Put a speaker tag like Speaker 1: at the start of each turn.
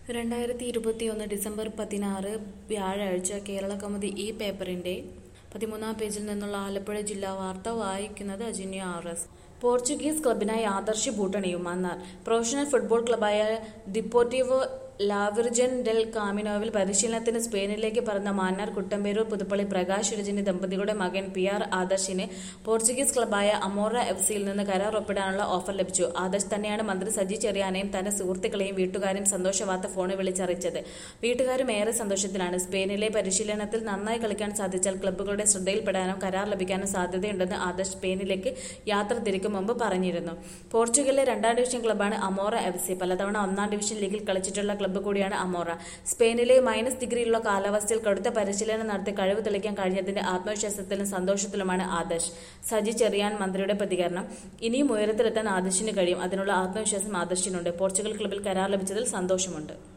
Speaker 1: രണ്ടായിരത്തി ഇരുപത്തിയൊന്ന് ഡിസംബർ പതിനാറ് വ്യാഴാഴ്ച കേരള കൗമുദി ഈ പേപ്പറിന്റെ പതിമൂന്നാം പേജിൽ നിന്നുള്ള ആലപ്പുഴ ജില്ലാ വാർത്ത വായിക്കുന്നത് അജിന്യ ആർ എസ് പോർച്ചുഗീസ് ക്ലബിനായി ആദർശ് ബൂട്ടണിയും മന്നാർ പ്രൊഫഷണൽ ഫുട്ബോൾ ക്ലബായ ദിപ്പോർട്ടീവോ ലാവിർജൻ ഡെൽ കാമിനോവിൽ പരിശീലനത്തിന് സ്പെയിനിലേക്ക് പറന്ന മാന്നാർ കുട്ടമ്പേരൂർ പുതുപ്പള്ളി പ്രകാശ് രജനി ദമ്പതികളുടെ മകൻ പി ആർ ആദർശിന് പോർച്ചുഗീസ് ക്ലബായ അമോറ എഫ് സിയിൽ നിന്ന് കരാർ ഒപ്പിടാനുള്ള ഓഫർ ലഭിച്ചു ആദർശ് തന്നെയാണ് മന്ത്രി സജി ചെറിയാനെയും തന്റെ സുഹൃത്തുക്കളെയും വീട്ടുകാരും സന്തോഷവാർത്ത ഫോണിൽ വിളിച്ചറിയിച്ചത് വീട്ടുകാരും ഏറെ സന്തോഷത്തിലാണ് സ്പെയിനിലെ പരിശീലനത്തിൽ നന്നായി കളിക്കാൻ സാധിച്ചാൽ ക്ലബ്ബുകളുടെ ശ്രദ്ധയിൽപ്പെടാനോ കരാർ ലഭിക്കാനോ സാധ്യതയുണ്ടെന്ന് ആദർശ് സ്പെയിനിലേക്ക് യാത്ര തിരിക്കും മുമ്പ് പറഞ്ഞിരുന്നു പോർച്ചുഗലിലെ രണ്ടാം ഡിവിഷൻ ക്ലബ്ബാണ് അമോറ എഫ് സി പലതവണ ഒന്നാം ഡിവിഷൻ ലീഗിൽ കളിച്ചിട്ടുള്ള ക്ലബ്ബ് കൂടിയാണ് അമോറ സ്പെയിനിലെ മൈനസ് ഡിഗ്രിയിലുള്ള കാലാവസ്ഥയിൽ കടുത്ത പരിശീലനം നടത്തി കഴിവ് തെളിയിക്കാൻ കഴിഞ്ഞതിന്റെ ആത്മവിശ്വാസത്തിലും സന്തോഷത്തിലുമാണ് ആദർശ് സജി ചെറിയാൻ മന്ത്രിയുടെ പ്രതികരണം ഇനിയും ഉയരത്തിലെത്താൻ ആദർശിന് കഴിയും അതിനുള്ള ആത്മവിശ്വാസം ആദർശിനുണ്ട് പോർച്ചുഗൽ ക്ലബ്ബിൽ കരാർ ലഭിച്ചതിൽ സന്തോഷമുണ്ട്